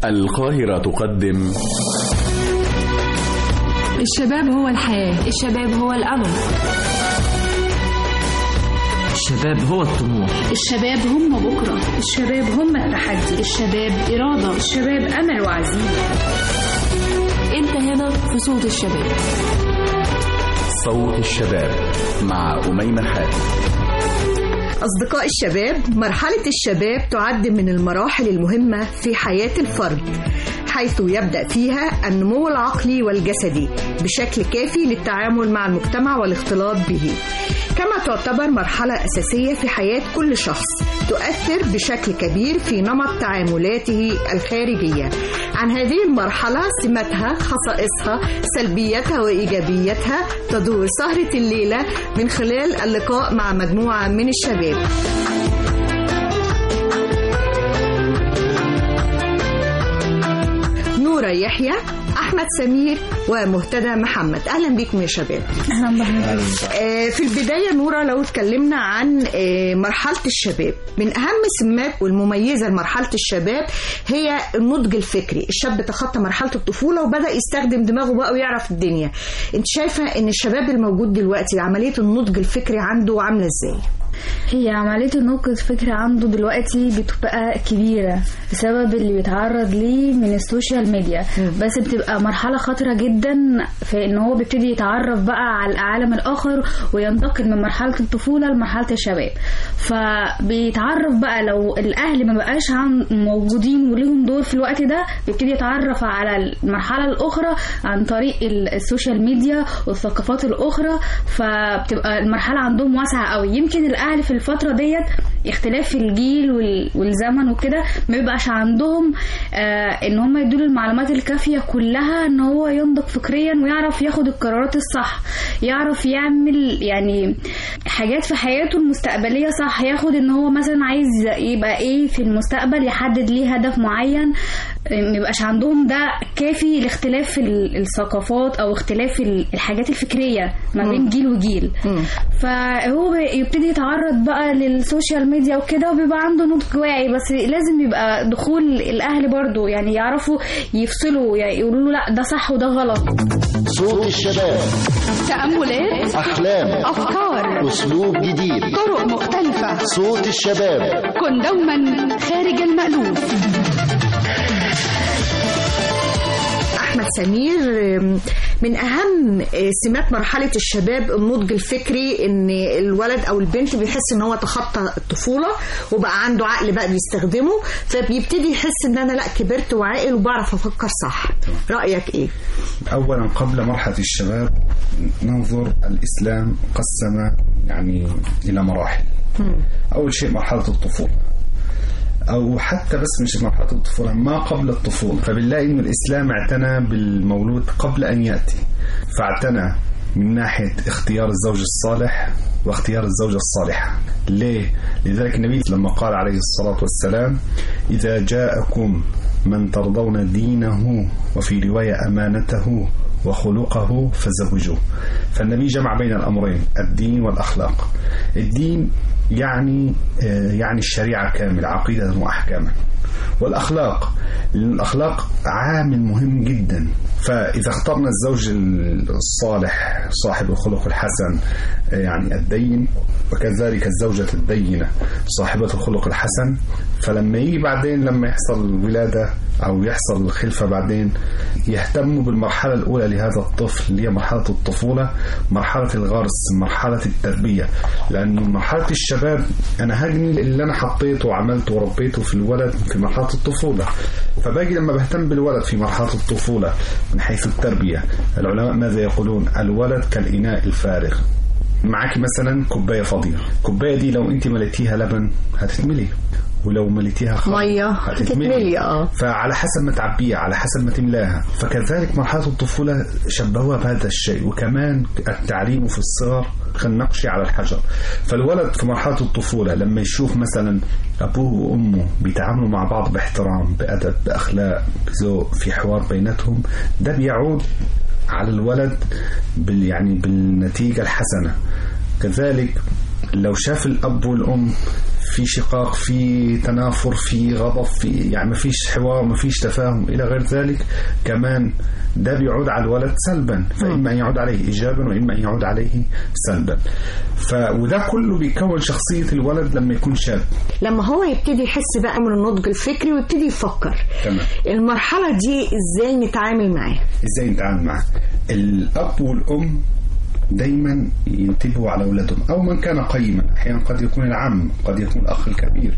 القاهرة تقدم الشباب هو الحياة الشباب هو الأمل الشباب هو الطموح الشباب هم بكرة الشباب هم التحدي الشباب إرادة الشباب أمل وعزيمة أنت هنا في صوت الشباب صوت الشباب مع أميمة حاتم أصدقاء الشباب مرحلة الشباب تعد من المراحل المهمة في حياة الفرد حيث يبدأ فيها النمو العقلي والجسدي بشكل كافي للتعامل مع المجتمع والاختلاط به كما تعتبر مرحلة أساسية في حياة كل شخص تؤثر بشكل كبير في نمط تعاملاته الخارجية عن هذه المرحلة سماتها خصائصها سلبيتها وإيجابيتها تدور سهرة الليلة من خلال اللقاء مع مجموعة من الشباب نورة يحيى أحمد سمير ومهتدى محمد أهلا بكم يا شباب أهلا بحضرتك آه، في البداية نورة لو اتكلمنا عن آه، مرحلة الشباب من أهم السمات والمميزة لمرحلة الشباب هي النضج الفكري الشاب تخطى مرحلة الطفولة وبدأ يستخدم دماغه بقى ويعرف الدنيا انت شايفة ان الشباب الموجود دلوقتي عملية النضج الفكري عنده عاملة ازاي؟ هي عملية النضج الفكري عنده دلوقتي بتبقى كبيرة بسبب اللي بيتعرض ليه من السوشيال ميديا بس بتبقى مرحلة خطرة جدا في ان هو بيبتدي يتعرف بقى على العالم الاخر وينتقل من مرحلة الطفولة لمرحلة الشباب فبيتعرف بقى لو الاهل ما بقاش عن موجودين وليهم دور في الوقت ده بيبتدي يتعرف على المرحلة الاخرى عن طريق ال- السوشيال ميديا والثقافات الاخرى فبتبقى المرحلة عندهم واسعة قوي يمكن الاهل في الفترة ديت اختلاف في الجيل وال- والزمن وكده ما بيبقاش عندهم آه ان هم يدوا له المعلومات الكافيه كلها ان هو ينضج فكريا ويعرف ياخد القرارات الصح يعرف يعمل يعني حاجات في حياته المستقبليه صح ياخد ان هو مثلا عايز يبقى ايه في المستقبل يحدد ليه هدف معين آه، ما يبقاش عندهم ده كافي لاختلاف في ال- الثقافات او اختلاف ال- الحاجات الفكريه ما بين جيل وجيل فهو بي- يبتدي يتعرض بقى للسوشيال ميديا وكده وبيبقى عنده نضج واعي بس لازم يبقى دخول الاهل برضو يعني يعرفوا يفصلوا يعني يقولوا له لا ده صح وده غلط صوت الشباب تأملات أحلام أفكار أسلوب جديد طرق مختلفة صوت الشباب كن دوما خارج المألوف أحمد سمير آم، من أهم آه، سمات مرحلة الشباب النضج الفكري إن الولد أو البنت بيحس إن هو تخطى الطفولة وبقى عنده عقل بقى بيستخدمه فبيبتدي يحس إن أنا لا كبرت وعاقل وبعرف أفكر صح رأيك إيه؟ أولا قبل مرحلة الشباب ننظر الإسلام قسم يعني إلى مراحل أول شيء مرحلة الطفولة أو حتى بس مش مرحلة الطفولة ما قبل الطفولة فبنلاقي إنه الإسلام اعتنى بالمولود قبل أن يأتي فاعتنى من ناحية اختيار الزوج الصالح واختيار الزوجة الصالحة ليه؟ لذلك النبي لما قال عليه الصلاة والسلام إذا جاءكم من ترضون دينه وفي رواية أمانته وخلقه فزوجوه فالنبي جمع بين الأمرين الدين والأخلاق الدين يعني آه، يعني الشريعة كاملة عقيدة وأحكاما والأخلاق لأن الأخلاق عامل مهم جدا فإذا اخترنا الزوج الصالح صاحب الخلق الحسن آه، يعني الدين وكذلك الزوجة الدينة صاحبة الخلق الحسن فلما يجي بعدين لما يحصل ولادة أو يحصل خلفة بعدين يهتموا بالمرحلة الأولى لهذا الطفل اللي هي مرحلة الطفولة مرحلة الغرس مرحلة التربية لأن مرحلة الشباب أنا هجني اللي أنا حطيته وعملته وربيته في الولد في مرحلة الطفولة فباجي لما بهتم بالولد في مرحلة الطفولة من حيث التربية العلماء ماذا يقولون الولد كالإناء الفارغ معاكي مثلا كوبايه فاضيه الكوبايه دي لو انت مليتيها لبن هتتملي ولو مليتيها خمر مية هتتملي اه فعلى حسب ما تعبيها على حسب ما تملاها فكذلك مرحلة الطفولة شبهوها بهذا الشيء وكمان التعليم في الصغر كالنقش على الحجر فالولد في مرحلة الطفولة لما يشوف مثلا أبوه وأمه بيتعاملوا مع بعض باحترام بأدب بأخلاق بذوق في حوار بيناتهم ده بيعود على الولد بال يعني بالنتيجة الحسنة كذلك لو شاف الاب والام في شقاق في تنافر في غضب في يعني ما فيش حوار ما فيش تفاهم الى غير ذلك كمان ده بيعود على الولد سلبا فاما ان يعود عليه ايجابا واما ان يعود عليه سلبا ف وده كله بيكون شخصيه الولد لما يكون شاب لما هو يبتدي يحس بقى من النضج الفكري ويبتدي يفكر تمام المرحلة دي ازاي نتعامل معاه ازاي نتعامل معاه الاب والام دايما ينتبهوا على اولادهم او من كان قيما احيانا قد يكون العم قد يكون الاخ الكبير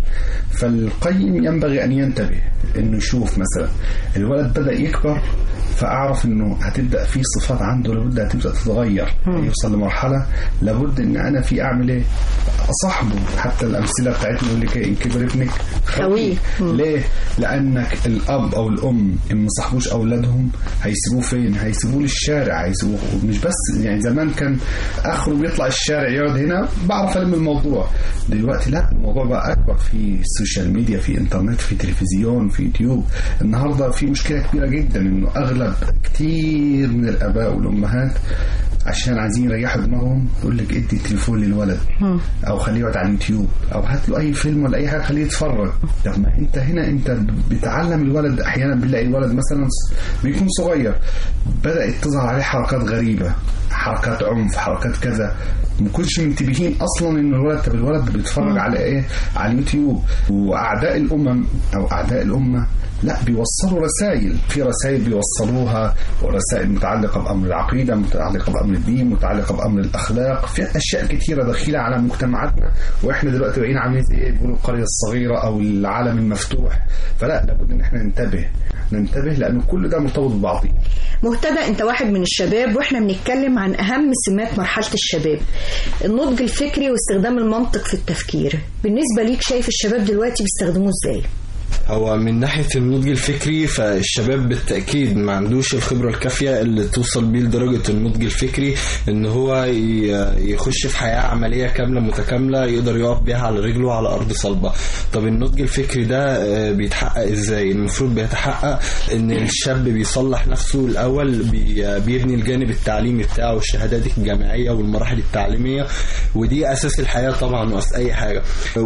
فالقيم ينبغي ان ينتبه انه يشوف مثلا الولد بدا يكبر فاعرف انه هتبدا في صفات عنده لابد هتبدا تتغير يوصل لمرحله لابد ان انا في اعمل ايه اصاحبه حتى الامثله بتاعتنا يقول لك إيه، ان كبر ابنك خويه. مم. ليه لانك الاب او الام ان ما صاحبوش اولادهم هيسيبوه فين هيسيبوه للشارع هيسيبوه مش بس يعني زمان كان اخره بيطلع الشارع يقعد هنا بعرف الم الموضوع دلوقتي لا الموضوع بقى اكبر في السوشيال ميديا في انترنت في تلفزيون في يوتيوب النهارده في مشكله كبيره جدا انه اغلب كتير من الاباء والامهات عشان عايزين يريحوا دماغهم يقول لك ادي التليفون للولد او خليه يقعد على اليوتيوب او هات له اي فيلم ولا اي حاجه خليه يتفرج طب ما انت هنا انت بتعلم الولد احيانا بنلاقي الولد مثلا بيكون صغير بدات تظهر عليه حركات غريبه حركات عنف حركات كذا ما كنتش منتبهين اصلا ان الولد طب الولد بيتفرج على ايه على اليوتيوب واعداء الامم او اعداء الامه لا بيوصلوا رسائل في رسائل بيوصلوها ورسائل متعلقه بامر العقيده متعلقه بامر الدين متعلقه بامر الاخلاق في اشياء كثيره داخله على مجتمعاتنا واحنا دلوقتي بقينا عاملين زي ايه بيقولوا القريه الصغيره او العالم المفتوح فلا لابد ان احنا ننتبه ننتبه لانه كل ده مرتبط ببعضه مهتدى انت واحد من الشباب واحنا بنتكلم عن اهم سمات مرحلة الشباب النضج الفكري واستخدام المنطق في التفكير بالنسبة ليك شايف الشباب دلوقتي بيستخدموه ازاي هو من ناحية النضج الفكري فالشباب بالتأكيد ما عندوش الخبرة الكافية اللي توصل بيه لدرجة النضج الفكري ان هو ي- يخش في حياة عملية كاملة متكاملة يقدر يقف بيها على رجله على أرض صلبة طب النضج الفكري ده آه، بيتحقق ازاي المفروض بيتحقق ان الشاب بيصلح نفسه الأول بي- بيبني الجانب التعليمي بتاعه الشهادات الجامعية والمراحل التعليمية ودي أساس الحياة طبعا وأساس أي حاجة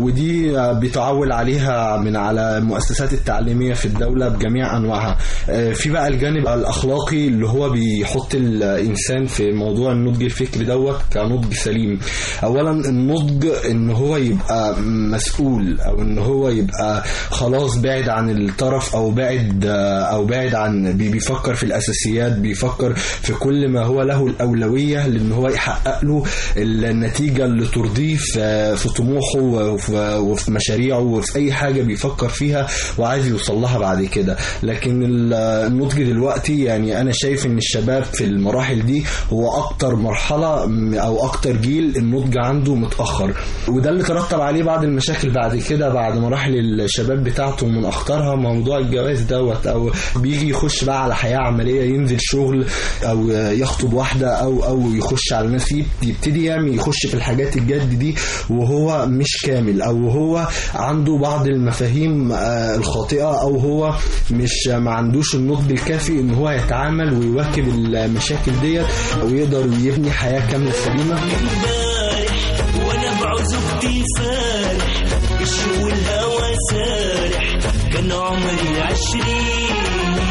ودي آه، بيتعول عليها من على المؤسسات التعليمية في الدولة بجميع أنواعها آه، في بقى الجانب الأخلاقي اللي هو بيحط الإنسان في موضوع النضج الفكري دوت كنضج سليم أولا النضج إن هو يبقى مسؤول أو إن هو يبقى خلاص بعد عن الطرف أو بعد آه، أو بعد عن بي- بيفكر في الأساسيات بيفكر في كل ما هو له الأولوية لأن هو يحقق له النتيجة اللي ترضيه في في طموحه وفي وفي مشاريعه وفي أي حاجة بيفكر فيها وعايز يوصل لها بعد كده لكن ال- النضج دلوقتي يعني أنا شايف إن الشباب في المراحل دي هو أكتر مرحلة م- أو أكتر جيل النضج عنده متأخر وده اللي ترتب عليه بعض المشاكل بعد كده بعد مراحل الشباب بتاعته من أخطرها موضوع الجواز دوت أو بيجي يخش بقى على حياة عملية ينزل شغل أو يخطب واحدة أو أو يخش على ناس يب- يبتدي يعمل يخش في الحاجات الجد دي وهو مش كامل أو هو عنده بعض المفاهيم آه، الخاطئة أو هو مش ما عندوش النضج الكافي إن هو يتعامل ويواكب المشاكل ديت ويقدر يبني حياة كاملة سليمة وانا بعزوبتي فارح بالشو والهوى سارح كان عمري عشرين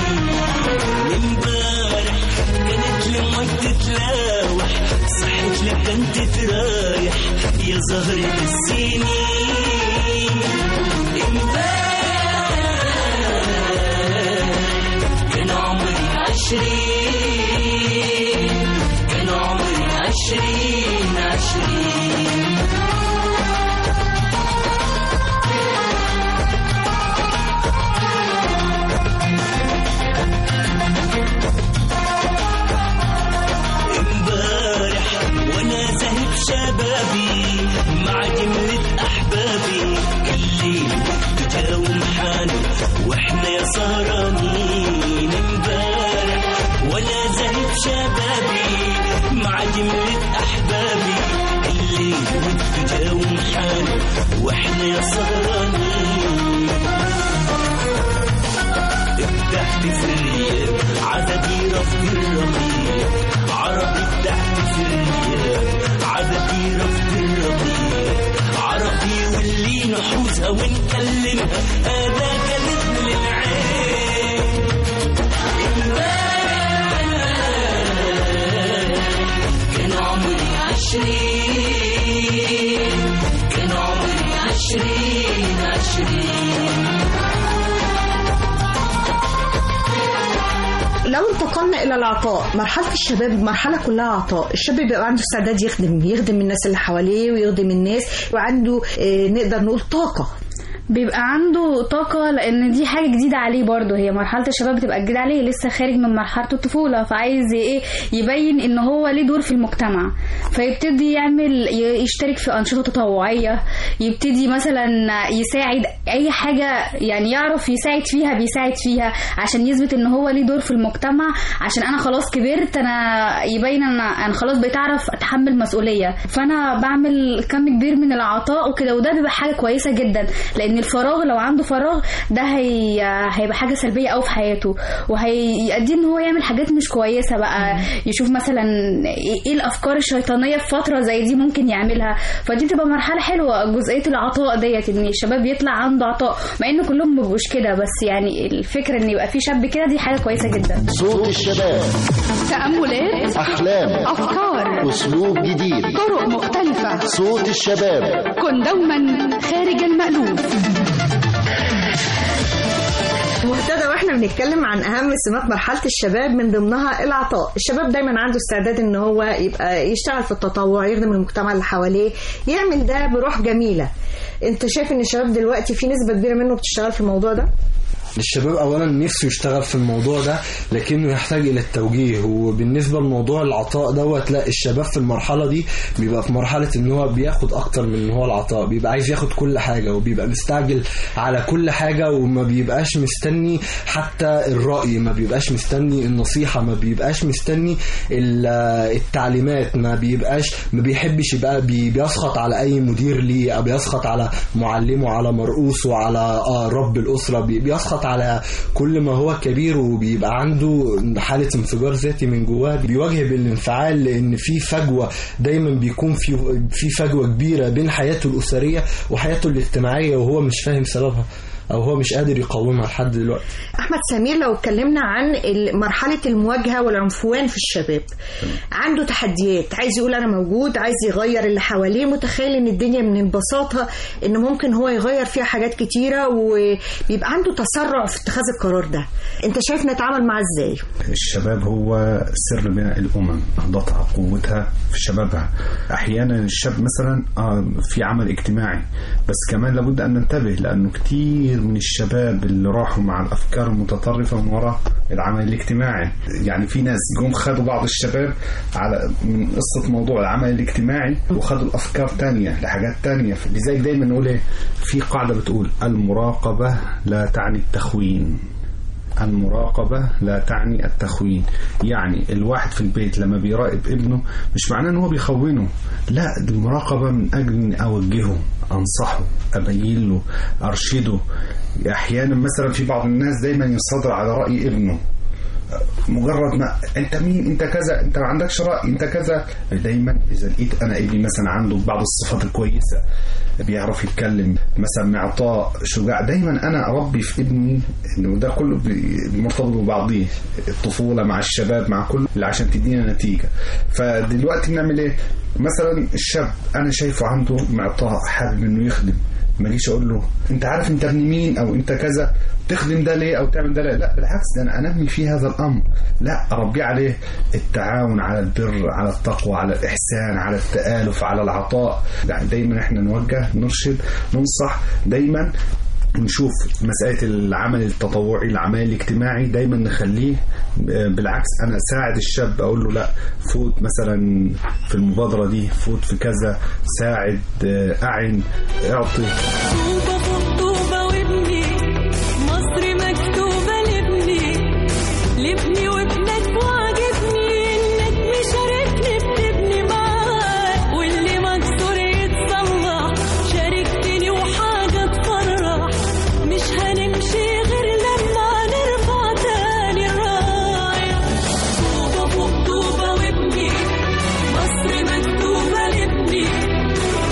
امبارح كانت لمك تتلاوح صحت لك انت ترايح يا زهرة السنين امبارح كان عمري عشرين كان عمري عشرين عشرين امبارح وانا زهق شبابي مع جملة احبابي الليل تجاوم حاله واحنا يا سهرانين امبارح وانا زهق شبابي مع جملة احبابي الليل تجاوم حاله واحنا يا سهرانين ابدعت في الرياض عددي رفض الرقيق عربي ابدعت في الرياض عددي رفض جربي عرفي واللي نحوزها ونكلمها هذا كذب للعين كان عمري عشرين كان عمري عشرين عشرين لو انتقلنا الى العطاء مرحله الشباب مرحله كلها عطاء الشاب بيبقى عنده استعداد يخدم يخدم الناس اللي حواليه ويخدم الناس وعنده آه، نقدر نقول طاقه بيبقى عنده طاقة لأن دي حاجة جديدة عليه برضه هي مرحلة الشباب بتبقى جديدة عليه لسه خارج من مرحلة الطفولة فعايز ايه يبين ان هو ليه دور في المجتمع فيبتدي يعمل ي- يشترك في أنشطة تطوعية يبتدي مثلا يساعد أي حاجة يعني يعرف يساعد فيها بيساعد فيها عشان يثبت ان هو ليه دور في المجتمع عشان انا خلاص كبرت انا يبين ان انا خلاص بقيت اعرف اتحمل مسؤولية فانا بعمل كم كبير من العطاء وكده وده بيبقى حاجة كويسة جدا لان الفراغ لو عنده فراغ ده هي هيبقى حاجه سلبيه قوي في حياته وهيؤدي ان هو يعمل حاجات مش كويسه بقى يشوف مثلا ايه إيه الافكار الشيطانيه في فتره زي دي ممكن يعملها فدي تبقى مرحله حلوه جزئيه العطاء ديت ان الشباب يطلع عنده عطاء مع ان كلهم ما بيبقوش كده بس يعني الفكره ان يبقى في شاب كده دي حاجه كويسه جدا صوت الشباب تأملات أحلام أفكار أسلوب جديد طرق مختلفة صوت الشباب كن دوما خارج المألوف مهتدى واحنا بنتكلم عن اهم سمات مرحله الشباب من ضمنها العطاء الشباب دايما عنده استعداد ان هو يبقى يشتغل في التطوع يخدم المجتمع اللي حواليه يعمل ده بروح جميله انت شايف ان الشباب دلوقتي في نسبه كبيره منه بتشتغل في الموضوع ده الشباب اولا نفسه يشتغل في الموضوع ده لكنه يحتاج الى التوجيه وبالنسبه لموضوع العطاء دوت لا الشباب في المرحله دي بيبقى في مرحله ان هو بياخد اكتر من ان هو العطاء بيبقى عايز ياخد كل حاجه وبيبقى مستعجل على كل حاجه وما بيبقاش مستني حتى الراي ما بيبقاش مستني النصيحه ما بيبقاش مستني ال- التعليمات ما بيبقاش ما بيحبش يبقى بي- بيسخط على اي مدير ليه او بيسخط على معلمه على مرؤوسه على آه رب الاسره بي- بيسخط على كل ما هو كبير وبيبقى عنده حاله انفجار ذاتي من جواه بيواجه بالانفعال لان في فجوه دايما بيكون في في فجوه كبيره بين حياته الاسريه وحياته الاجتماعيه وهو مش فاهم سببها او هو مش قادر يقاومها لحد دلوقتي احمد سمير لو اتكلمنا عن ال- مرحله المواجهه والعنفوان في الشباب عنده تحديات عايز يقول انا موجود عايز يغير اللي حواليه متخيل ان الدنيا من بساطها ان ممكن هو يغير فيها حاجات كتيره وبيبقى عنده تسرع في اتخاذ القرار ده انت شايف نتعامل معاه ازاي الشباب هو سر بناء الأمم نهضتها قوتها في شبابها أحيانا الشاب مثلا آه في عمل اجتماعي بس كمان لابد أن ننتبه لأنه كتير من الشباب اللي راحوا مع الأفكار المتطرفة من وراء العمل الاجتماعي يعني في ناس جم خدوا بعض الشباب على من قصة موضوع العمل الاجتماعي وخدوا الأفكار تانية لحاجات تانية لذلك دايما نقول إيه في قاعدة بتقول المراقبة لا تعني التخوين المراقبة لا تعني التخوين يعني الواحد في البيت لما بيراقب ابنه مش معناه ان هو بيخونه لا دي المراقبة من اجل اني اوجهه انصحه ابين له ارشده احيانا مثلا في بعض الناس دايما يصدر على رأي ابنه مجرد ما انت مين انت كذا انت ما عندكش راي انت كذا دايما اذا لقيت انا ابني مثلا عنده بعض الصفات الكويسه بيعرف يتكلم مثلا معطاء شجاع دايما انا اربي في ابني انه ده كله بي- مرتبط ببعضيه الطفوله مع الشباب مع كله عشان تدينا نتيجه فدلوقتي بنعمل ايه مثلا الشاب انا شايفه عنده معطاء حابب انه يخدم ما اجيش اقول له انت عارف انت ابن مين او انت كذا تخدم ده ليه او تعمل ده ليه لا بالعكس ده انا انمي فيه هذا الامر لا اربيه عليه التعاون على البر على التقوى على الاحسان على التالف على العطاء يعني دايما احنا نوجه نرشد ننصح دايما نشوف مسألة العمل التطوعي العمل الاجتماعي دايما نخليه بالعكس أنا ساعد الشاب أقول له لا فوت مثلا في المبادرة دي فوت في كذا ساعد أعن أعطي طوبة فوق طوبة وابني مصر مكتوبة لابني لابني وابنك وعجبني انك مشاركني بتبني معاك واللي مكسور يتصلح شاركتني وحاجة تفرح مش هنمشي غير لما نرفع تاني الراية طوبة فوق طوبة وابني مصر مكتوبة لابني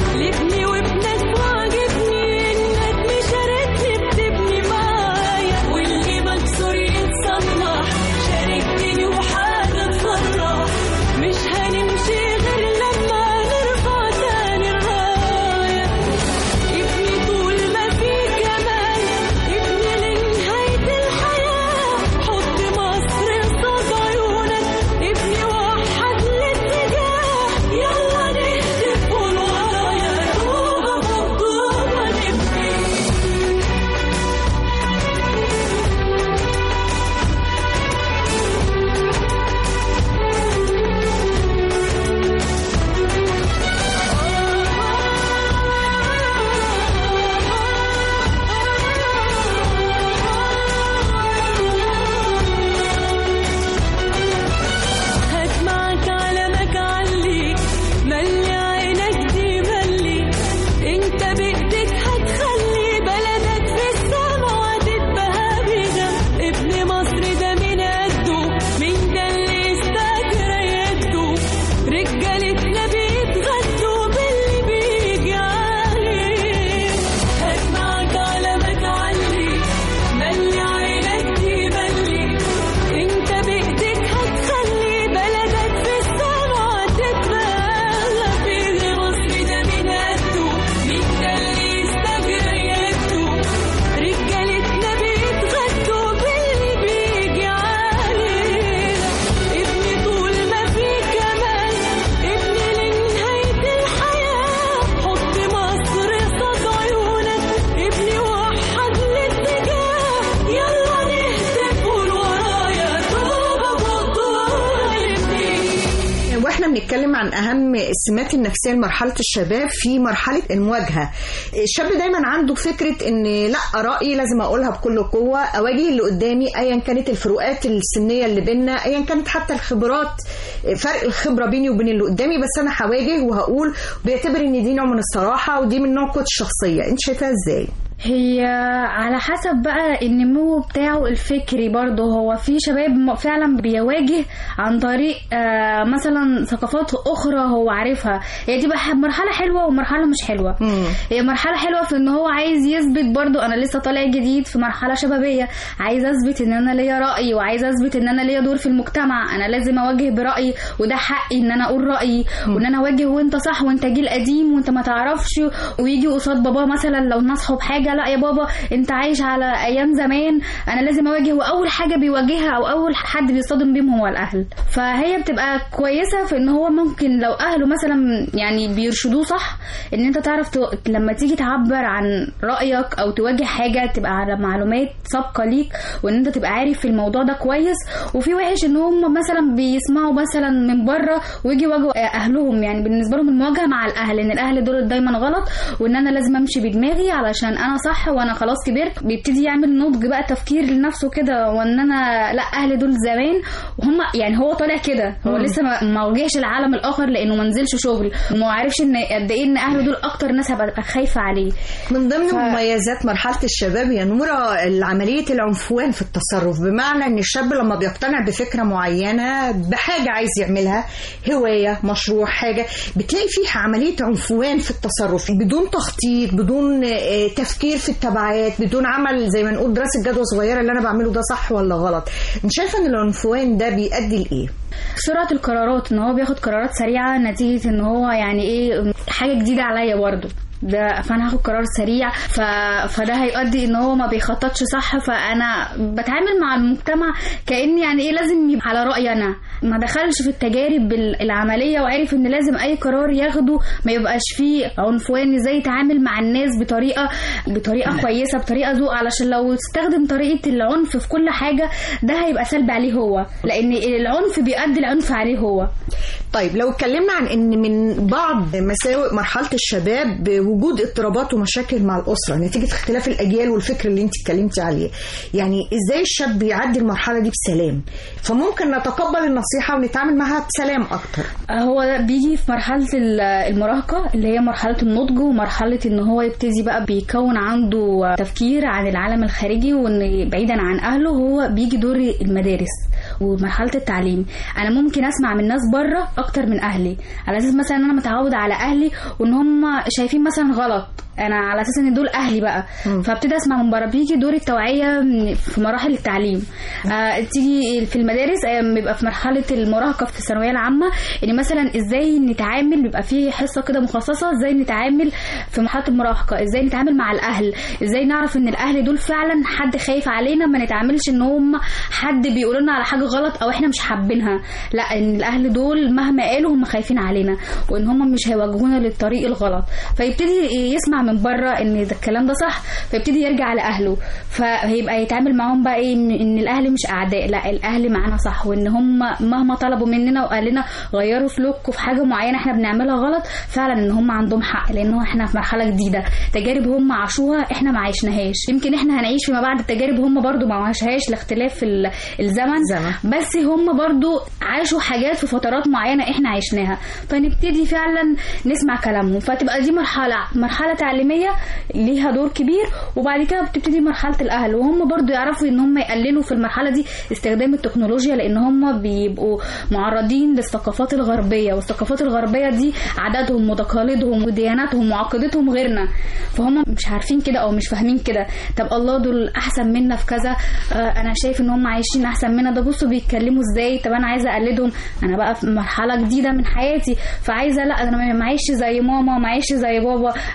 بنتكلم عن اهم السمات النفسيه لمرحله الشباب في مرحله المواجهه الشاب دايما عنده فكره ان لا رايي لازم اقولها بكل قوه اواجه اللي قدامي ايا كانت الفروقات السنيه اللي بينا ايا كانت حتى الخبرات فرق الخبره بيني وبين اللي قدامي بس انا هواجه وهقول بيعتبر ان دي نوع من الصراحه ودي من نوع قوه الشخصيه انت شايفاها ازاي هي على حسب بقى النمو بتاعه الفكري برضه هو في شباب م- فعلا بيواجه عن طريق آه مثلا ثقافات اخرى هو عارفها هي دي بقى مرحله حلوه ومرحله مش حلوه هي مرحله حلوه في ان هو عايز يثبت برضه انا لسه طالع جديد في مرحله شبابيه عايز اثبت ان انا ليا راي وعايز اثبت ان انا ليا دور في المجتمع انا لازم اواجه برايي وده حقي ان انا اقول رايي وان انا اواجه وانت صح وانت جيل قديم وانت ما تعرفش ويجي قصاد بابا مثلا لو نصحوا بحاجه لا يا بابا انت عايش على ايام زمان انا لازم اواجه واول حاجه بيواجهها او اول حد بيصطدم بيهم هو الاهل فهي بتبقى كويسه في ان هو ممكن لو اهله مثلا يعني بيرشدوه صح ان انت تعرف تو... لما تيجي تعبر عن رايك او تواجه حاجه تبقى على معلومات سابقه ليك وان انت تبقى عارف في الموضوع ده كويس وفي وحش ان هم مثلا بيسمعوا مثلا من بره ويجي يواجهوا اهلهم يعني بالنسبه لهم المواجهه مع الاهل ان الاهل دول دايما غلط وان انا لازم امشي بدماغي علشان انا صح وانا خلاص كبرت بيبتدي يعمل نضج بقى تفكير لنفسه كده وان انا لا اهلي دول زمان وهم يعني هو طالع كده هو مم. لسه ما- ما واجهش العالم الاخر لانه ما نزلش شغل وما عرفش ان قد ايه ان اهله دول اكتر ناس هبقى خايفه عليه من ضمن ف- مميزات مرحله الشباب يا نوره عمليه العنفوان في التصرف بمعنى ان الشاب لما بيقتنع بفكره معينه بحاجه عايز يعملها هوايه مشروع حاجه بتلاقي فيه عمليه عنفوان في التصرف بدون تخطيط بدون آه، تفكير في التبعات بدون عمل زي ما نقول دراسه جدوى صغيره اللي انا بعمله ده صح ولا غلط انت شايفه ان العنفوان ده بيؤدي لايه سرعة القرارات ان هو بياخد قرارات سريعة نتيجة ان هو يعني ايه حاجة جديدة عليا برضه ده فانا هاخد قرار سريع ف... فده هيؤدي ان هو ما بيخططش صح فانا بتعامل مع المجتمع كاني يعني ايه لازم يبقى على رايي انا ما دخلش في التجارب ال- العمليه وعرف ان لازم اي قرار ياخده ما يبقاش فيه عنفوان ازاي يتعامل مع الناس بطريقه بطريقه كويسه بطريقه ذوق علشان لو استخدم طريقه العنف في كل حاجه ده هيبقى سلبي عليه هو لان العنف بيؤدي العنف عليه هو طيب لو اتكلمنا عن ان من بعض مساوئ مرحله الشباب وجود اضطرابات ومشاكل مع الاسره نتيجه اختلاف الاجيال والفكر اللي انت اتكلمتي عليه يعني ازاي الشاب يعدي المرحله دي بسلام فممكن نتقبل النصيحه ونتعامل معاها بسلام اكتر هو ده بيجي في مرحلة ال- المراهقة اللي هي مرحلة النضج ومرحلة ان هو يبتدي بقى بيكون عنده تفكير عن العالم الخارجي وان بعيدا عن اهله هو بيجي دور المدارس ومرحلة التعليم انا ممكن اسمع من ناس بره اكتر من اهلي على اساس مثلا ان انا متعود على اهلي وان هم شايفين مثلا غلط انا على اساس ان دول اهلي بقى فابتدي اسمع من بره بيجي دور التوعيه من- في مراحل التعليم آه تيجي في المدارس آه، بيبقى في مرحله المراهقه في الثانويه العامه ان مثلا ازاي نتعامل بيبقى في حصه كده مخصصه ازاي نتعامل في مرحله المراهقه ازاي نتعامل مع الاهل ازاي نعرف ان الاهل دول فعلا حد خايف علينا ما نتعاملش ان هم حد بيقولوا لنا على حاجه غلط او احنا مش حابينها لا ان الاهل دول مهما قالوا هم خايفين علينا وان هم مش هيوجهونا للطريق الغلط فيبتدي يسمع من بره ان ده الكلام ده صح فيبتدي يرجع لاهله فهيبقى يتعامل معاهم بقى ايه ان إن الاهل مش اعداء لا الاهل معانا صح وان هم مهما طلبوا مننا وقال لنا غيروا سلوككم في حاجه معينه احنا بنعملها غلط فعلا ان هم عندهم حق لان هو احنا في مرحله جديده تجارب هم عاشوها احنا ما عشناهاش يمكن احنا هنعيش فيما بعد التجارب هم برضو ما عاشهاش لاختلاف ال- الزمن زمن. بس هم برضو عاشوا حاجات في فترات معينة احنا عشناها فنبتدي فعلا نسمع كلامهم فتبقى دي مرحلة مرحلة تعليمية ليها دور كبير وبعد كده بتبتدي مرحلة الأهل وهم برضو يعرفوا ان هم يقللوا في المرحلة دي استخدام التكنولوجيا لان هم بيبقوا معرضين للثقافات الغربية والثقافات الغربية دي عاداتهم وتقاليدهم ودياناتهم وعقيدتهم غيرنا فهم مش عارفين كده او مش فاهمين كده طب الله دول احسن منا في كذا آه انا شايف ان هم عايشين احسن منا ده بصوا بيتكلموا ازاي طب انا عايزه اقلدهم انا بقى في مرحله جديده من حياتي فعايزه لا انا ما معيش زي ماما ما معيش زي بابا انا لازم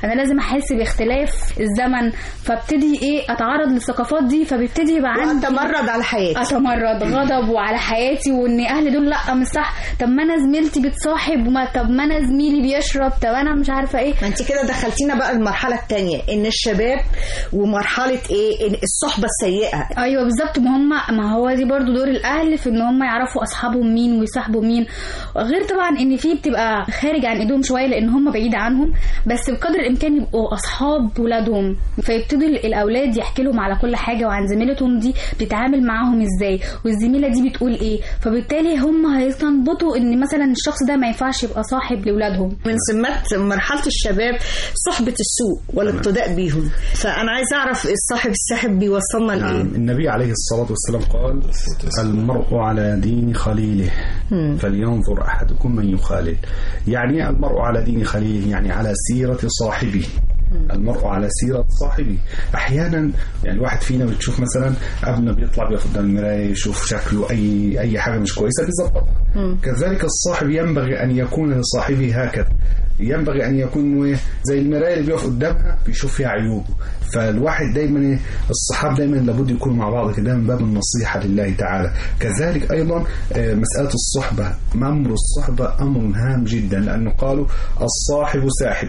احس باختلاف الزمن فابتدي ايه اتعرض للثقافات دي فبيبتدي يبقى عندي وأتمرد على حياتي. اتمرد غضب وعلى حياتي وان اهلي دول لا مش صح طب ما انا زميلتي بتصاحب وما طب ما انا زميلي بيشرب طب انا مش عارفه ايه ما انت كده دخلتينا بقى المرحله الثانيه ان الشباب ومرحله ايه إن الصحبه السيئه ايوه بالظبط ما هم ما هو دي برضو دور الاهل في ان هم يعرفوا اصحابهم مين ويصاحبوا مين غير طبعا ان في بتبقى خارج عن ايدهم شويه لان هم بعيد عنهم بس بقدر الامكان يبقوا اصحاب ولادهم فيبتدوا الاولاد يحكي لهم على كل حاجه وعن زميلتهم دي بتتعامل معاهم ازاي والزميله دي بتقول ايه فبالتالي هم هيستنبطوا ان مثلا الشخص ده ما ينفعش يبقى صاحب لاولادهم من سمات مرحله الشباب صحبه السوء والاقتداء بيهم فانا عايز اعرف الصاحب الساحب بيوصلنا نعم لايه النبي عليه الصلاة والسلام قال المرء على دين خليله مم. فلينظر أحدكم من يخالل يعني المرء على دين خليله يعني على سيرة صاحبه المرء على سيرة صاحبه أحيانا يعني الواحد فينا بتشوف مثلا ابنه بيطلع بياخد قدام المراية يشوف شكله أي أي حاجة مش كويسة بيظبطها كذلك الصاحب ينبغي أن يكون لصاحبه هكذا ينبغي أن يكون إيه؟ زي المراية اللي بيقف قدامها بيشوف فيها عيوبه فالواحد دايما إيه؟ الصحاب دايما لابد يكونوا مع بعض كده من باب النصيحة لله تعالى كذلك أيضا آه، مسألة الصحبة أمر الصحبة أمر هام جدا لأنه قالوا الصاحب ساحب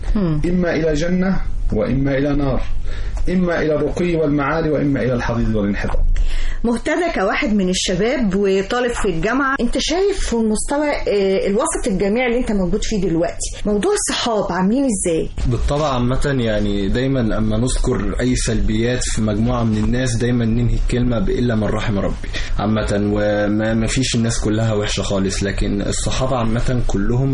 إما إلى جنة وإما إلى نار إما إلى الرقي والمعالي وإما إلى الحضيض والانحطاط مهتدى كواحد من الشباب وطالب في الجامعة انت شايف في المستوى آه، الوسط الجامعي اللي انت موجود فيه دلوقتي موضوع الصحاب عاملين ازاي بالطبع عامة يعني دايما لما نذكر أي سلبيات في مجموعة من الناس دايما ننهي الكلمة بإلا من رحم ربي عامة وما ما فيش الناس كلها وحشة خالص لكن الصحابة عامة كلهم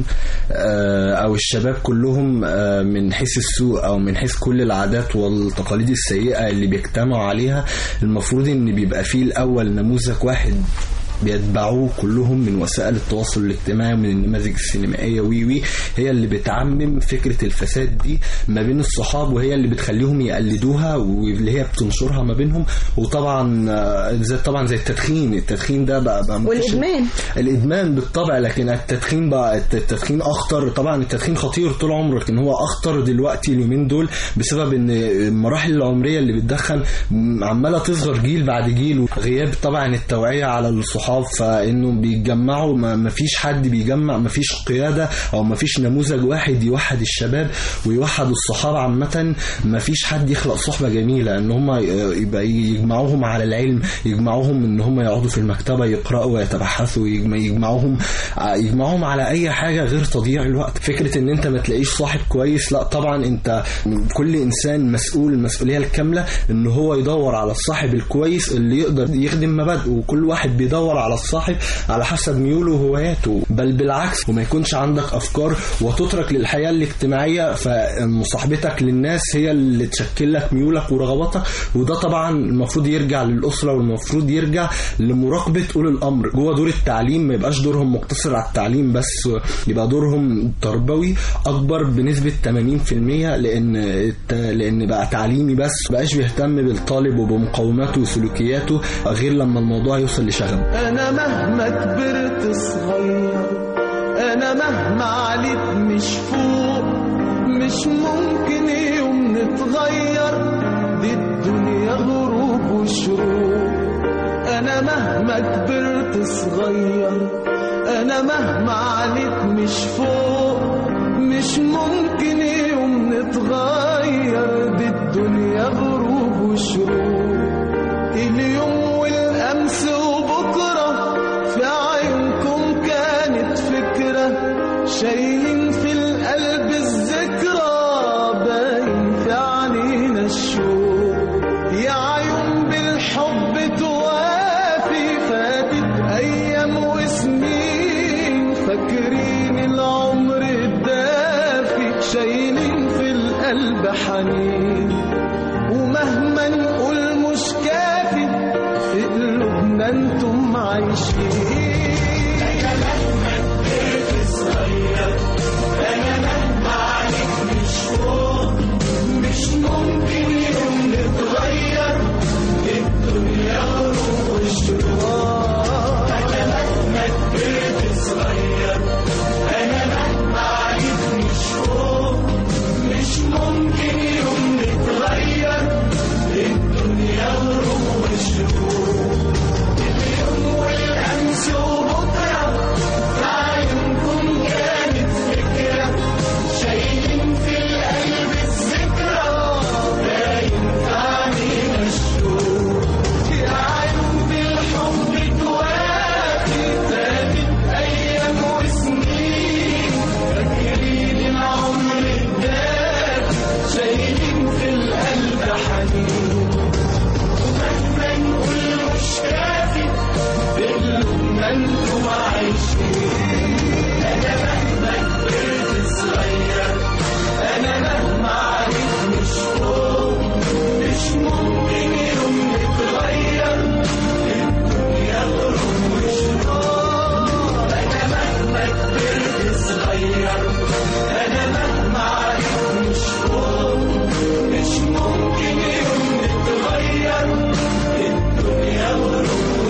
آه، أو الشباب كلهم آه، من حيث السوء أو من حيث كل العادات والتقاليد السيئة اللي بيجتمعوا عليها المفروض إن بيبقى فيه الأول نموذج واحد بيتبعوه كلهم من وسائل التواصل الاجتماعي ومن النماذج السينمائيه وي وي هي اللي بتعمم فكره الفساد دي ما بين الصحاب وهي اللي بتخليهم يقلدوها واللي هي بتنشرها ما بينهم وطبعا آه، زي طبعا زي التدخين التدخين ده بقى, بقى منتشر. والإدمان. الادمان بالطبع لكن التدخين بقى الت- التدخين اخطر طبعا التدخين خطير طول عمره لكن هو اخطر دلوقتي اليومين دول بسبب ان المراحل العمريه اللي بتدخن م- عماله تصغر جيل بعد جيل وغياب طبعا التوعيه على الصحاب فانه بيتجمعوا ما ما فيش حد بيجمع ما فيش قياده او ما فيش نموذج واحد يوحد الشباب ويوحد الصحاب عامه ما فيش حد يخلق صحبه جميله ان هم يبقى يجمعوهم على العلم يجمعوهم ان هم يقعدوا في المكتبه يقراوا ويتبحثوا يجم- يجمعوهم يجمعوهم على اي حاجه غير تضييع الوقت فكره ان انت ما تلاقيش صاحب كويس لا طبعا انت كل انسان مسؤول المسؤوليه الكامله ان هو يدور على الصاحب الكويس اللي يقدر يخدم مبادئه وكل واحد بيدور على الصاحب على حسب ميوله وهواياته بل بالعكس وما يكونش عندك افكار وتترك للحياه الاجتماعيه فمصاحبتك للناس هي اللي تشكل لك ميولك ورغباتك وده طبعا المفروض يرجع للاسره والمفروض يرجع لمراقبه اولي الامر جوه دور التعليم ما يبقاش دورهم مقتصر على التعليم بس يبقى دورهم تربوي اكبر بنسبه 80% لان الت- لان بقى تعليمي بس مبقاش بيهتم بالطالب وبمقوماته وسلوكياته غير لما الموضوع يوصل لشغب انا مهما كبرت صغير انا مهما عليت مش فوق مش ممكن يوم نتغير دي الدنيا غروب وشروق انا مهما كبرت صغير انا مهما عليت مش فوق مش ممكن يوم نتغير دي الدنيا غروب وشروق اليوم والامس وبكره في عيونكم كانت فكره شايلين في القلب الذكرى باين في عينينا الشوق يا عيون بالحب توافي فاتت ايام وسنين فاكرين العمر الدافي شايلين في القلب حنين ومهما نقول مش كافي في قلوبنا انتم عايشين انا مهما كبرت صغير انا مهما عليك مش فوق مش ممكن يوم نتغير الدنيا غروب وشروق انا مهما كبرت صغير انا مهما عليك مش فوق مش ممكن ما انتم عايشين انا مهما كبرت صغير انا مهما عليك مش فوق مش ممكن يوم نتغير الدنيا غروب وشروق انا مهما كبرت صغير انا مهما عليك مش فوق مش ممكن يوم نتغير الدنيا غروب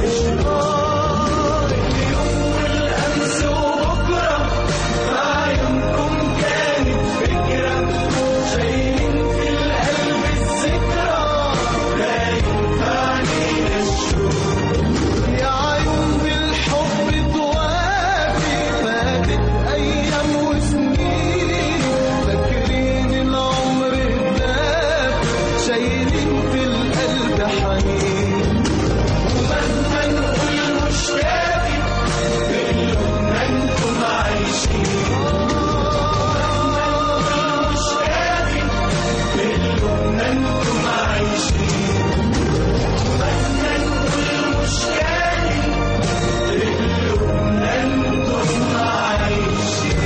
وشروق اليوم والامس وبكره مع يومكم كانت فكره شايلين في القلب الذكرى لا ينفعني الشوق يا عيون بالحب توافي فاتت ايام وسنين فاكرين العمر الدافي شايلين في القلب حنين ومهما نقول مش كافي بقلوبنا انتم عايشين مهما نقول مش كافي بقلوبنا انتم عايشين مهما نقول مش كافي بقلوبنا انتم عايشين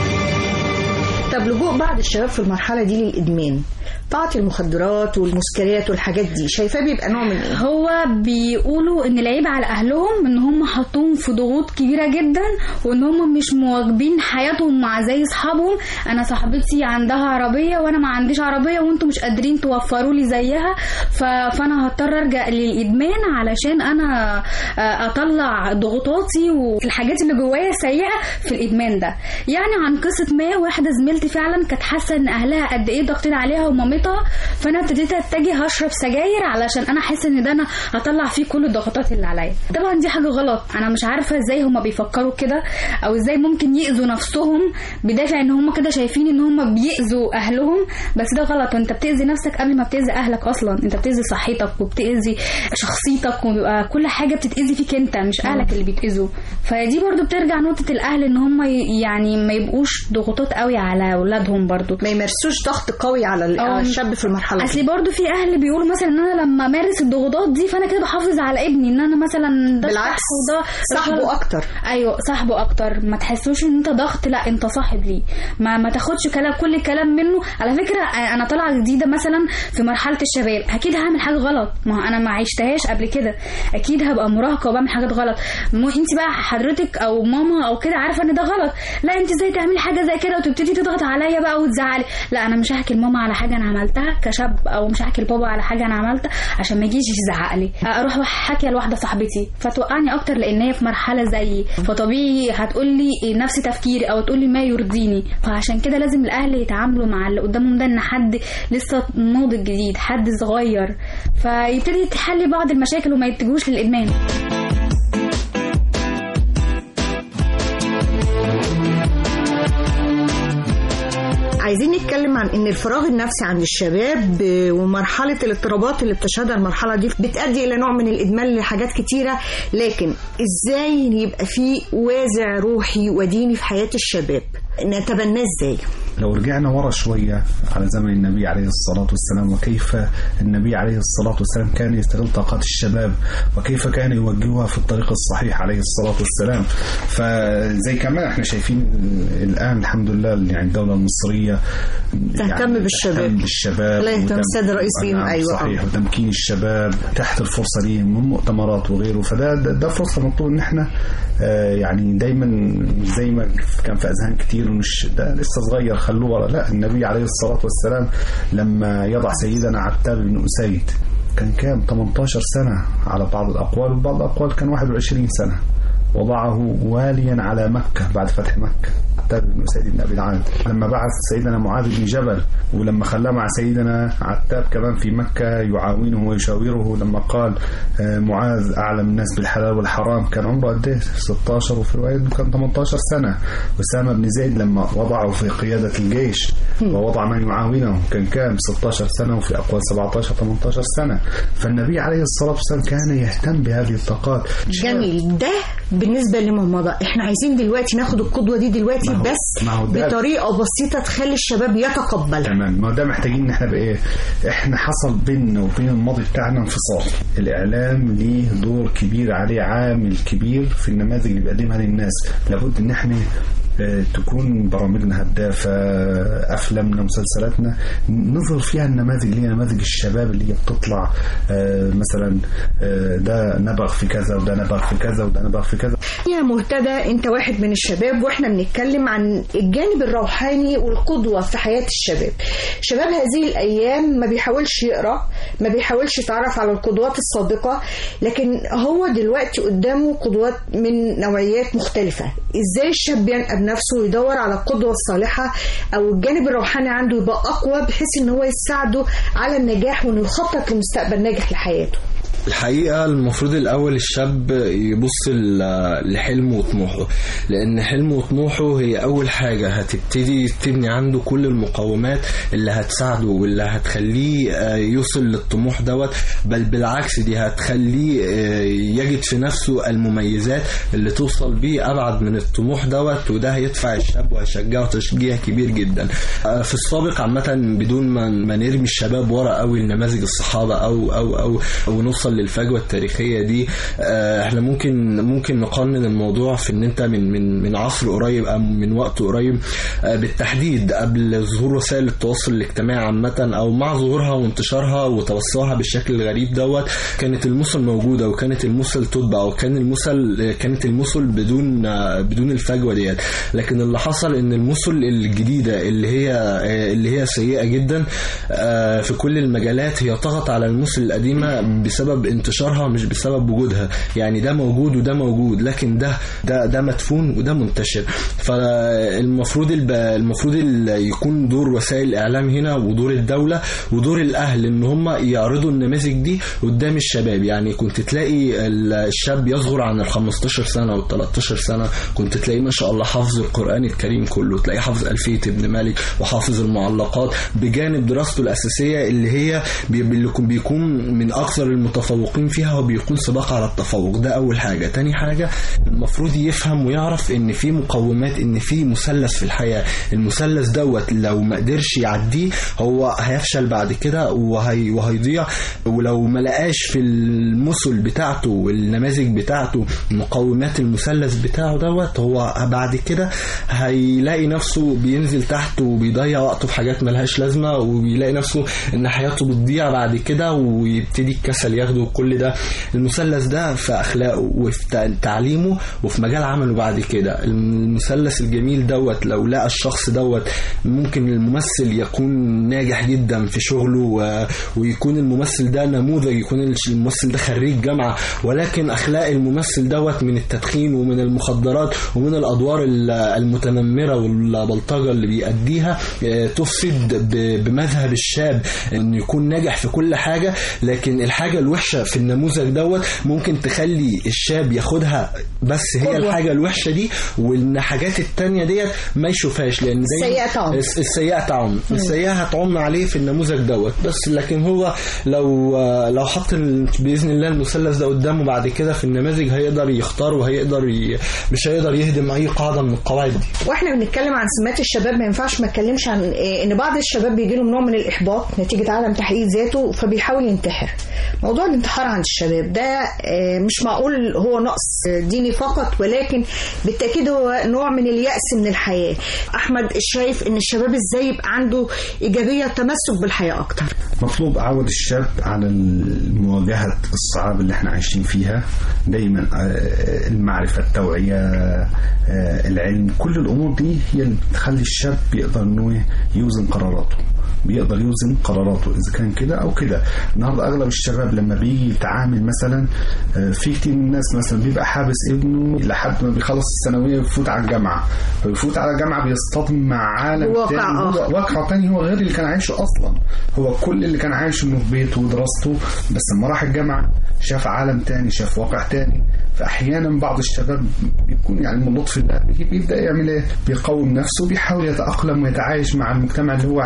طب لجوء بعض الشباب في المرحلة دي للإدمان تعاطي المخدرات والمسكريات والحاجات دي شايفاه بيبقى نوع من ايه؟ هو بيقولوا ان العيب على اهلهم ان هم حطوهم في ضغوط كبيره جدا وان هم مش مواكبين حياتهم مع زي اصحابهم انا صاحبتي عندها عربيه وانا ما عنديش عربيه وانتم مش قادرين توفروا لي زيها ف... فانا هضطر ارجع للادمان علشان انا آه، اطلع ضغوطاتي والحاجات اللي جوايا سيئه في الادمان ده يعني عن قصه ما واحده زميلتي فعلا كانت حاسه ان اهلها قد ايه ضاغطين عليها ومامتها فانا ابتديت اتجه اشرب سجاير علشان انا احس ان ده انا هطلع فيه كل الضغوطات اللي عليا طبعا دي حاجه غلط انا مش عارفه ازاي هما بيفكروا كده او ازاي ممكن يأذوا نفسهم بدافع ان هما كده شايفين ان هما بيأذوا اهلهم بس ده غلط وانت بتأذي نفسك قبل ما بتأذي اهلك اصلا انت بتأذي صحتك وبتأذي شخصيتك وبيبقى كل حاجه بتتأذي فيك انت مش اهلك اللي بيتأذوا فدي برضو بترجع نقطه الاهل ان هما ي- يعني ما يبقوش ضغوطات قوي على اولادهم برضو ما يمارسوش ضغط قوي على ال- على أو- الشاب في المرحلة دي اصل برضو في اهل بيقولوا مثلا ان انا لما امارس الضغوطات دي فانا كده بحافظ على ابني ان انا مثلا ده بالعكس، صح وده صاحبه غلط. أكتر. ايوه صاحبه اكتر ما تحسوش ان انت ضغط لا انت صاحب ليه ما ما تاخدش كلام كل الكلام منه على فكره انا طالعه جديده مثلا في مرحله الشباب اكيد هعمل حاجه غلط ما هو انا ما عشتهاش قبل كده اكيد هبقى مراهقه وبعمل حاجات غلط مو انت بقى حضرتك او ماما او كده عارفه ان ده غلط لا انت ازاي تعملي حاجه زي كده وتبتدي تضغط عليا بقى وتزعلي لا انا مش هحكي لماما على حاجه انا عملتها كشاب او مش هحكي لبابا على حاجه انا عملتها عشان ما يجيش يزعق لي اروح حاكيه لواحده صاحبتي فتوقعني اكتر لان هي في مرحله زيي فطبيعي هتقول لي نفس تفكيري او تقول لي ما يرضيني فعشان كده لازم الاهل يتعاملوا مع اللي قدامهم ده ان حد لسه ناضج جديد حد صغير فيبتدي تحلي بعض المشاكل وما يتجهوش للادمان عايزين نتكلم عن ان الفراغ النفسي عند الشباب آه، ومرحله الاضطرابات اللي بتشهدها المرحله دي بتؤدي الى نوع من الادمان لحاجات كتيره لكن ازاي يبقى في وازع روحي وديني في حياه الشباب نتبناه ازاي لو رجعنا ورا شوية على زمن النبي عليه الصلاة والسلام وكيف النبي عليه الصلاة والسلام كان يستغل طاقات الشباب وكيف كان يوجهها في الطريق الصحيح عليه الصلاة والسلام فزي كمان احنا شايفين الآن الحمد لله يعني الدولة المصرية تهتم بالشباب. تهتم بالشباب الله يهتم وتم- السيد الرئيس بيهم، نعم، أيوة. صحيح وتمكين الشباب تحت الفرصة ليهم من مؤتمرات وغيره فده ده, ده فرصة مطلوب ان احنا آه، يعني دايما مش زي ما كان في اذهان كتير مش ده لسه صغير خلوه ورا لا النبي عليه الصلاة والسلام لما يضع سيدنا عتاب بن أسيد كان كام 18 سنة على بعض الأقوال وبعض الأقوال كان 21 سنة وضعه واليا على مكة بعد فتح مكة عتاب بن أسيد بن أبي العاد لما بعث سيدنا معاذ بن جبل ولما خلاه مع سيدنا عتاب كمان في مكة يعاونه ويشاوره لما قال آه، معاذ أعلم الناس بالحلال والحرام كان عمره قد إيه 16 وفي رواية كان 18 سنة أسامة بن زيد لما وضعه في قيادة الجيش ووضع من يعاونه كان كام 16 سنة وفي أقوال 17 18 سنة فالنبي عليه الصلاة والسلام كان يهتم بهذه الطاقات جميل ده بالنسبه لما مضى احنا عايزين دلوقتي ناخد القدوه دي دلوقتي واحد ما هو- بس ما هو ده- بطريقه بسيطه تخلي الشباب يتقبلها تمام ما هو ده محتاجين ان احنا بقى ايه احنا حصل بيننا وبين الماضي بتاعنا انفصال الاعلام ليه دور كبير عليه عامل كبير في النماذج اللي بيقدمها للناس لابد ان احنا آه، تكون برامجنا هدافة آه، أفلامنا مسلسلاتنا نظهر فيها النماذج اللي هي نماذج الشباب اللي هي بتطلع آه، مثلا آه، ده نبغ في كذا وده نبغ في كذا وده نبغ في كذا يا مهتدى انت واحد من الشباب واحنا بنتكلم عن الجانب الروحاني والقدوة في حياة الشباب شباب هذه الأيام ما بيحاولش يقرأ ما بيحاولش يتعرف على القدوات السابقة لكن هو دلوقتي قدامه قدوات من نوعيات مختلفة ازاي الشاب ينقب نفسه ويدور على القدوة الصالحة او الجانب الروحاني عنده يبقى اقوى بحيث ان هو يساعده على النجاح وانه يخطط لمستقبل ناجح لحياته الحقيقة المفروض الأول الشاب يبص ل- لحلمه وطموحه لأن حلمه وطموحه هي أول حاجة هتبتدي تبني عنده كل المقومات اللي هتساعده واللي هتخليه آه، يوصل للطموح دوت بل بالعكس دي هتخليه آه، يجد في نفسه المميزات اللي توصل بيه أبعد من الطموح دوت وده هيدفع الشاب وهيشجعه تشجيع كبير جدا آه، في السابق عامة بدون ما ما نرمي الشباب ورا قوي لنماذج الصحابة أو أو أو أو نوصل للفجوة التاريخية دي آه، احنا ممكن ممكن نقنن الموضوع في ان انت من من من عصر قريب او من وقت قريب آه، بالتحديد قبل ظهور وسائل التواصل الاجتماعي عامة او مع ظهورها وانتشارها وتوسعها بالشكل الغريب دوت كانت المثل موجودة وكانت المثل تتبع وكان المثل كانت المثل بدون آه، بدون الفجوة ديت لكن اللي حصل ان المثل الجديدة اللي هي آه، اللي هي سيئة جدا آه، في كل المجالات هي طغت على المثل القديمة بسبب انتشارها مش بسبب وجودها يعني ده موجود وده موجود لكن ده ده ده مدفون وده منتشر فالمفروض الب... المفروض ال... يكون دور وسائل الاعلام هنا ودور الدوله ودور الاهل ان هم يعرضوا النماذج دي قدام الشباب يعني كنت تلاقي ال- الشاب يصغر عن ال 15 سنه او 13 سنه كنت تلاقيه ما شاء الله حافظ القران الكريم كله تلاقيه حافظ الفيه ابن مالك وحافظ المعلقات بجانب دراسته الاساسيه اللي هي بي- اللي يكون- بيكون من اكثر المتفوقين فيها هو بيكون سباق على التفوق ده اول حاجه تاني حاجه المفروض يفهم ويعرف ان في مقومات ان في مثلث في الحياه المثلث دوت لو ما قدرش يعديه هو هيفشل بعد كده وهي وهيضيع ولو ما لقاش في المثل بتاعته والنماذج بتاعته مقومات المثلث بتاعه دوت هو بعد كده هيلاقي نفسه بينزل تحت وبيضيع وقته في حاجات ملهاش لازمه وبيلاقي نفسه ان حياته بتضيع بعد كده ويبتدي الكسل ياخده كل ده المثلث ده في اخلاقه وفي تع- تعليمه وفي مجال عمله بعد كده المثلث الجميل دوت لو لقى الشخص دوت ممكن الممثل يكون ناجح جدا في شغله و... ويكون الممثل ده نموذج يكون الش- الممثل ده خريج جامعه ولكن اخلاق الممثل دوت من التدخين ومن المخدرات ومن الادوار ال- المتنمره والبلطجه اللي بيأديها آه، تفسد ب- بمذهب الشاب انه يكون ناجح في كل حاجه لكن الحاجه الوحشه في النموذج دوت ممكن تخلي الشاب ياخدها بس هي قدوة. الحاجه الوحشه دي والحاجات التانية ديت ما يشوفهاش لان دايما السيئة تعم. الس- السيئه تعم السيئه هتعم عليه في النموذج دوت بس لكن هو لو لو حط ال- باذن الله المثلث ده قدامه بعد كده في النماذج هيقدر يختار وهيقدر ي... مش هيقدر يهدم اي قاعده من القواعد دي واحنا بنتكلم عن سمات الشباب ما ينفعش ما اتكلمش عن إيه، ان بعض الشباب بيجي لهم نوع من الاحباط نتيجه عدم تحقيق ذاته فبيحاول ينتحر موضوع الانتحار عند الشباب ده آه، مش معقول هو نقص ديني فقط ولكن بالتاكيد هو نوع من اليأس من الحياه احمد شايف ان الشباب ازاي يبقى عنده ايجابيه تمسك بالحياه اكتر مطلوب أعود الشاب على مواجهة الصعاب اللي احنا عايشين فيها دايما آه، المعرفة التوعية آه، العلم كل الأمور دي هي اللي بتخلي الشاب يقدر إنه يوزن قراراته بيقدر يوزن قراراته اذا كان كده او كده النهارده اغلب الشباب لما بيجي يتعامل مثلا آه، في كتير من الناس مثلا بيبقى حابس ابنه لحد ما بيخلص الثانويه ويفوت على الجامعه فبيفوت على الجامعه بيصطدم مع عالم واقع تاني هو آخر. واقع تاني هو غير اللي كان عايشه اصلا هو كل اللي كان عايشه انه في بيته ودراسته بس لما راح الجامعه شاف عالم تاني شاف واقع تاني فاحيانا بعض الشباب بيكون يعني من لطف الله بيجي- بيبدا يعمل ايه؟ بيقوم نفسه بيحاول يتاقلم ويتعايش مع المجتمع اللي هو عايش فيه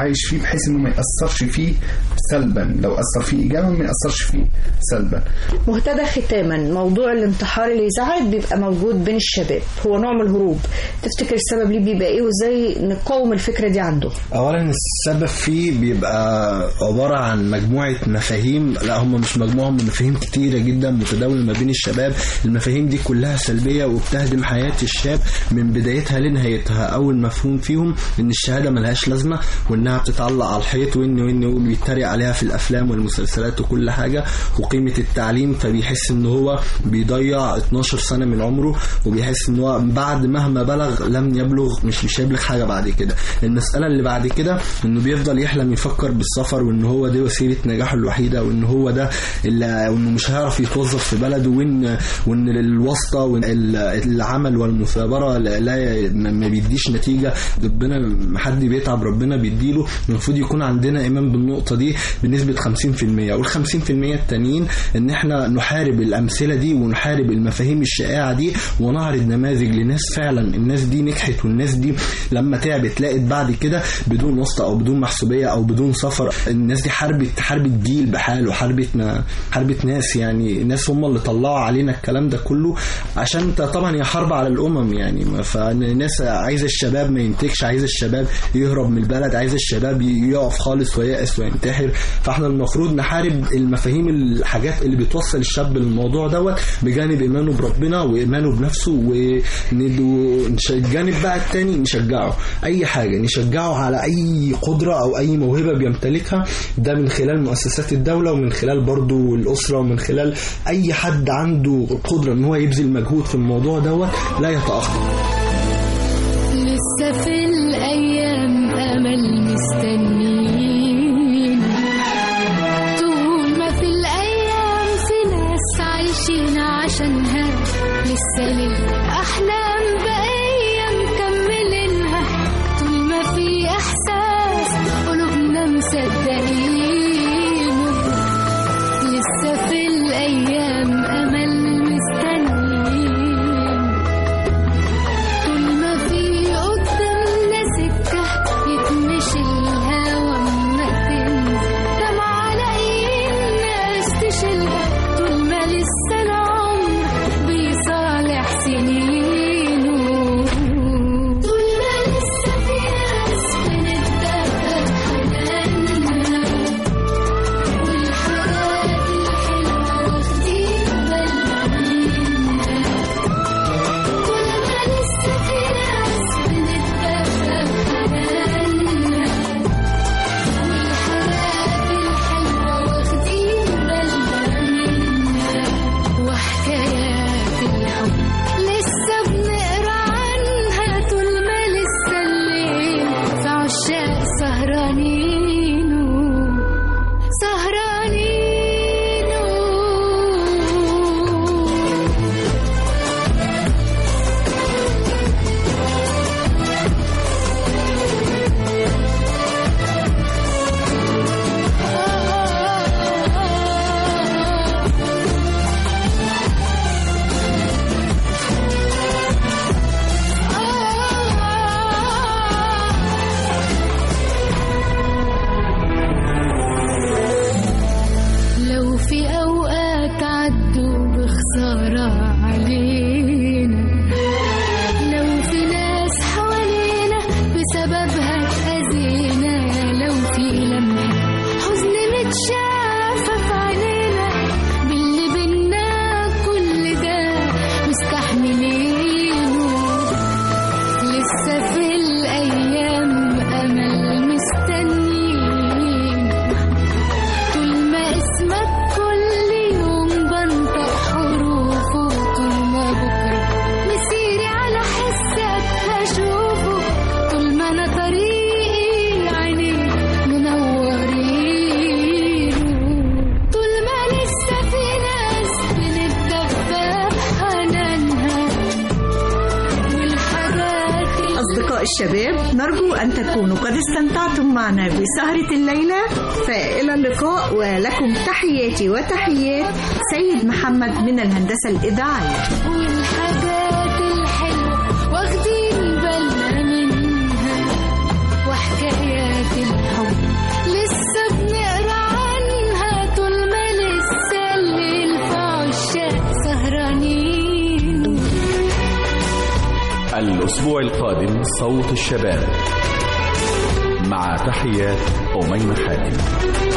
بحيث انه ما ياثرش فيه سلبا لو اثر فيه ايجابا ما ياثرش فيه سلبا مهتدى ختاما موضوع الانتحار اللي ساعات بيبقى موجود بين الشباب هو نوع من الهروب تفتكر السبب ليه بيبقى ايه وازاي نقاوم الفكره دي عنده اولا السبب فيه بيبقى عباره عن مجموعه مفاهيم لا هم مش مجموعه من مفاهيم كتيره جدا متداوله ما بين الشباب المفاهيم دي كلها سلبيه وبتهدم حياه الشاب من بدايتها لنهايتها اول مفهوم فيهم ان الشهاده ملهاش لازمه وانها بتتعلق على الحيط وان وان وبيتريق عليها في الافلام والمسلسلات وكل حاجه وقيمه التعليم فبيحس ان هو بيضيع 12 سنه من عمره وبيحس ان هو بعد مهما بلغ لم يبلغ مش مش هيبلغ حاجه بعد كده المساله اللي بعد كده انه بيفضل يحلم يفكر بالسفر وان هو دي وسيله نجاحه الوحيده وان هو ده اللي وانه مش هيعرف يتوظف في بلده وان وان الواسطه وان ال- العمل والمثابره لا لا- ما بيديش نتيجه ربنا ما حد بيتعب ربنا بيديله المفروض يكون عندنا ايمان بالنقطه دي بنسبه 50% وال 50% التانيين ان احنا نحارب الامثله دي ونحارب المفاهيم الشائعه دي ونعرض نماذج لناس فعلا الناس دي نجحت والناس دي لما تعبت لقت بعد كده بدون واسطه او بدون محسوبيه او بدون سفر الناس دي حاربت حاربت جيل بحاله حاربت ما حاربت ناس يعني ناس هم اللي طلعوا علينا الكلام ده كله عشان انت طبعا هي حرب على الامم يعني ما- فالناس عايزه الشباب ما ينتجش عايزه الشباب يهرب من البلد عايزه الشباب يقف خالص ويأس وينتحر فاحنا المفروض نحارب المفاهيم الحاجات اللي بتوصل الشاب للموضوع دوت بجانب ايمانه بربنا وايمانه بنفسه والجانب بقى التاني نشجعه اي حاجه نشجعه على اي قدره او اي موهبه بيمتلكها ده من خلال مؤسسات الدوله ومن خلال برضو الاسره ومن خلال اي حد عنده القدره ان هو يبذل مجهود في الموضوع دوت لا يتاخر لسه في الأيام أمل مستنيين طول ما في الأيام في ناس عايشين عشانها لسه للأحلام بقية مكملينها طول ما في إحساس قلوبنا مصدقينه لسه في الأيام أمل مستنيين طول ما في قدامنا سكة يتمشي الهوا ما تنزل دمع على الناس تشيلها طول ما لسه العمر بيصالح سنينه طول ما لسه في ناس بنتدفى بحناننا والحاجات الحلوة واخدين بالنا منها طول ما لسه في ناس بنتدفى بحناننا والحاجات الحلوة واخدين بالنا منها وحكايات الحب لسه بنقرا عنها طول ما لسه الليل في عشاق سهرانين سهرانين لو في أوقات عدوا بخسارة علينا لو في ناس حوالينا بسببها اتأذينا لو في لمة حزن متشافة في عينينا باللي بينا كل ده مستحملينه لسه في الأيام أمل مستنيين طول ما اسمك كل يوم بنطق حروفه طول ما بكرة مسيري على حسك هشوفه طول ما أنا طريقي عينيك منورين طول ما لسه في ناس بنتدفى بحنانها والحاجات أصدقاء الشباب نرجو أن تكونوا قد استمتعتم معنا بسهرة الليلة فإلى اللقاء ولكم تحياتي وتحيات سيد محمد من الهندسة الإذاعية والحاجات الحلوة واخدين بالنا منها وحكايات الحب الأسبوع القادم صوت الشباب مع تحيات أميمة حاتم